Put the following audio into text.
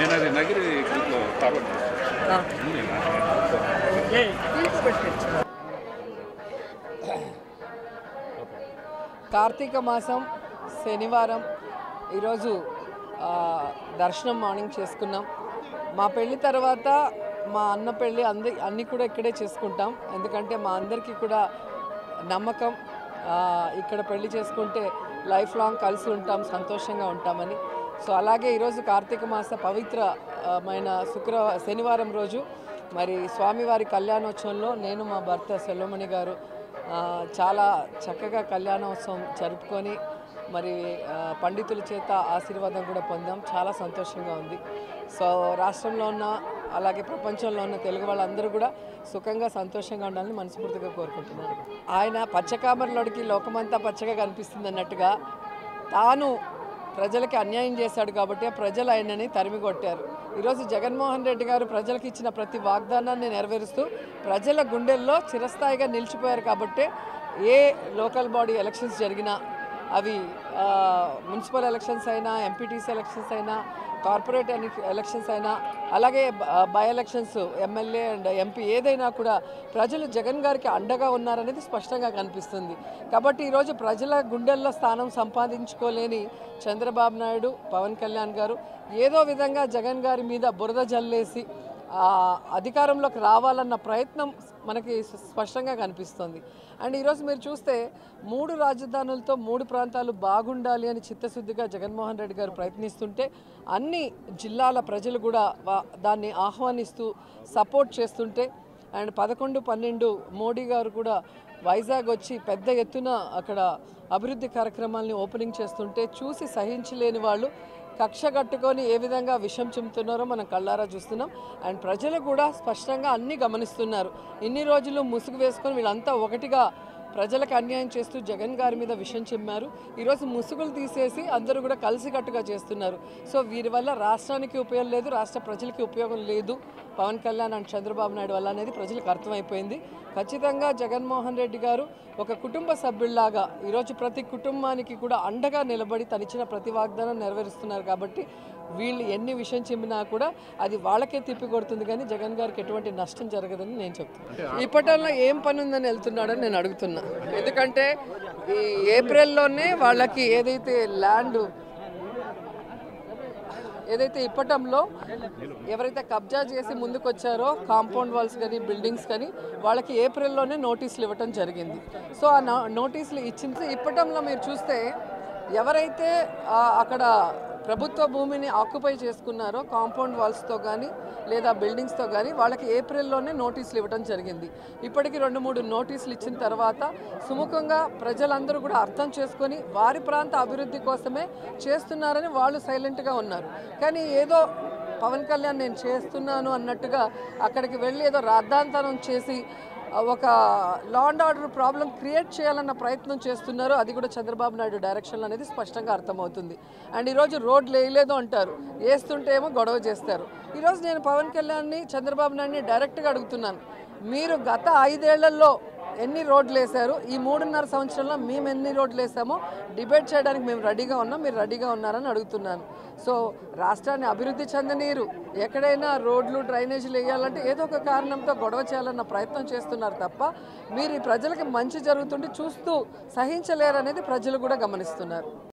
నేను అది నగిరి గ్రూప్లో ఫార్వర్డ్ ఆ. కార్తీక మాసం శనివారం ఈరోజు ఆ, దర్శనం మార్నింగ్ చేసుకున్నాం మా పెళ్లి తర్వాత మా అన్న పెళ్ళి అంది అన్నీ కూడా ఇక్కడే చేసుకుంటాం ఎందుకంటే మా అందరికీ కూడా నమ్మకం ఆ, ఇక్కడ పెళ్లి చేసుకుంటే లైఫ్ లాంగ్ కలిసి ఉంటాం సంతోషంగా ఉంటామని సో అలాగే ఈరోజు కార్తీక మాస పవిత్రమైన శుక్ర శనివారం రోజు మరి స్వామివారి కళ్యాణోత్సవంలో నేను మా భర్త సెల్వమణి గారు ఆ, చాలా చక్కగా కళ్యాణోత్సవం జరుపుకొని మరి ఆ, పండితుల చేత ఆశీర్వాదం కూడా పొందాం చాలా సంతోషంగా ఉంది సో రాష్ట్రంలో ఉన్న అలాగే ప్రపంచంలో ఉన్న తెలుగు వాళ్ళందరూ కూడా సుఖంగా సంతోషంగా ఉండాలని మనస్ఫూర్తిగా కోరుకుంటున్నాను ఆయన పచ్చకామరలోడికి లోకమంతా పచ్చగా కనిపిస్తుంది అన్నట్టుగా తాను ప్రజలకి అన్యాయం చేశాడు కాబట్టి ప్రజలు ఆయనని తరిమి కొట్టారు ఈరోజు జగన్మోహన్ రెడ్డి గారు ప్రజలకు ఇచ్చిన ప్రతి వాగ్దానాన్ని నెరవేరుస్తూ ప్రజల గుండెల్లో చిరస్థాయిగా నిలిచిపోయారు కాబట్టి ఏ లోకల్ బాడీ ఎలక్షన్స్ జరిగినా అవి ఆ, మున్సిపల్ ఎలక్షన్స్ అయినా ఎంపీటీసీ ఎలక్షన్స్ అయినా కార్పొరేట్ ఎని- ఎలక్షన్స్ అయినా అలాగే బ- by elections MLA and MP ఏదైనా కూడా ప్రజలు జగన్ గారికి అండగా ఉన్నారనేది స్పష్టంగా కనిపిస్తుంది కాబట్టి ఈరోజు ప్రజల గుండెల్లో స్థానం సంపాదించుకోలేని చంద్రబాబు నాయుడు పవన్ కళ్యాణ్ గారు ఏదో విధంగా జగన్ గారి మీద బురద జల్లేసి ఆ, అధికారంలోకి రావాలన్న ప్రయత్నం మనకి స్పష్టంగా కనిపిస్తుంది అండ్ ఈరోజు మీరు చూస్తే మూడు రాజధానులతో మూడు ప్రాంతాలు బాగుండాలి అని చిత్తశుద్ధిగా జగన్మోహన్ రెడ్డి గారు ప్రయత్నిస్తుంటే అన్ని జిల్లాల ప్రజలు కూడా వా- దాన్ని ఆహ్వానిస్తూ సపోర్ట్ చేస్తుంటే అండ్ పదకొండు పన్నెండు మోడీ గారు కూడా వైజాగ్ వచ్చి పెద్ద ఎత్తున అక్కడ అభివృద్ధి కార్యక్రమాల్ని ఓపెనింగ్ చేస్తుంటే చూసి సహించలేని వాళ్ళు కక్ష కట్టుకొని ఏ విధంగా విషం చిమ్ముతున్నారో మనం కళ్ళారా చూస్తున్నాం అండ్ ప్రజలు కూడా స్పష్టంగా అన్నీ గమనిస్తున్నారు ఇన్ని రోజులు ముసుగు వేసుకొని వీళ్ళంతా ఒకటిగా ప్రజలకు అన్యాయం చేస్తూ జగన్ గారి మీద విషం చిమ్మారు ఈరోజు ముసుగులు తీసేసి అందరూ కూడా కలిసికట్టుగా చేస్తున్నారు సో వీరి వల్ల రాష్ట్రానికి ఉపయోగం లేదు రాష్ట్ర ప్రజలకి ఉపయోగం లేదు పవన్ కళ్యాణ్ అండ్ చంద్రబాబు నాయుడు వల్ల అనేది ప్రజలకు అర్థమైపోయింది ఖచ్చితంగా జగన్మోహన్ రెడ్డి గారు ఒక కుటుంబ సభ్యుల్లాగా ఈరోజు ప్రతి కుటుంబానికి కూడా అండగా నిలబడి తనిచ్చిన ప్రతి వాగ్దానం నెరవేరుస్తున్నారు కాబట్టి వీళ్ళు ఎన్ని విషయం చెమ్మినా కూడా అది వాళ్ళకే తిప్పి కొడుతుంది కానీ జగన్ గారికి ఎటువంటి నష్టం జరగదని నేను చెప్తున్నాను ఇప్పటిలో ఏం పని ఉందని వెళ్తున్నాడని నేను అడుగుతున్నా ఎందుకంటే ఈ ఏప్రిల్లోనే వాళ్ళకి ఏదైతే ల్యాండ్ ఏదైతే ఇప్పటంలో ఎవరైతే కబ్జా చేసి ముందుకు వచ్చారో కాంపౌండ్ వాల్స్ కానీ బిల్డింగ్స్ కానీ వాళ్ళకి ఏప్రిల్లోనే నోటీసులు ఇవ్వటం జరిగింది సో ఆ నో- నోటీసులు ఇచ్చిన ఇప్పటంలో మీరు చూస్తే ఎవరైతే ఆ, అక్కడ ప్రభుత్వ భూమిని ఆక్యుపై చేసుకున్నారో కాంపౌండ్ వాల్స్తో కానీ లేదా బిల్డింగ్స్తో కానీ వాళ్ళకి ఏప్రిల్లోనే నోటీసులు ఇవ్వడం జరిగింది ఇప్పటికి రెండు మూడు నోటీసులు ఇచ్చిన తర్వాత సుముఖంగా ప్రజలందరూ కూడా అర్థం చేసుకొని వారి ప్రాంత అభివృద్ధి కోసమే చేస్తున్నారని వాళ్ళు సైలెంట్గా ఉన్నారు కానీ ఏదో పవన్ కళ్యాణ్ నేను చేస్తున్నాను అన్నట్టుగా అక్కడికి వెళ్ళి ఏదో రాద్ధాంతరం చేసి ఒక law and order problem create చేయాలన్న ప్రయత్నం చేస్తున్నారు అది కూడా చంద్రబాబు నాయుడు డైరెక్షన్లో అనేది స్పష్టంగా అర్థమవుతుంది అండ్ ఈరోజు రోడ్లు వేయలేదు అంటారు వేస్తుంటే ఏమో గొడవ చేస్తారు ఈరోజు నేను పవన్ కళ్యాణ్ని చంద్రబాబు నాయుడిని డైరెక్ట్గా అడుగుతున్నాను మీరు గత ఐదేళ్లలో ఎన్ని రోడ్లు వేశారు ఈ మూడున్నర సంవత్సరంలో మేము ఎన్ని రోడ్లు వేసామో డిబేట్ చేయడానికి మేము రెడీగా ఉన్నాం మీరు రెడీగా ఉన్నారని అడుగుతున్నాను సో రాష్ట్రాన్ని అభివృద్ధి చెందనీరు ఎక్కడైనా రోడ్లు డ్రైనేజీలు వేయాలంటే ఏదో ఒక కారణంతో గొడవ చేయాలన్న ప్రయత్నం చేస్తున్నారు తప్ప మీరు ఈ ప్రజలకి మంచి జరుగుతుంటే చూస్తూ సహించలేరనేది ప్రజలు కూడా గమనిస్తున్నారు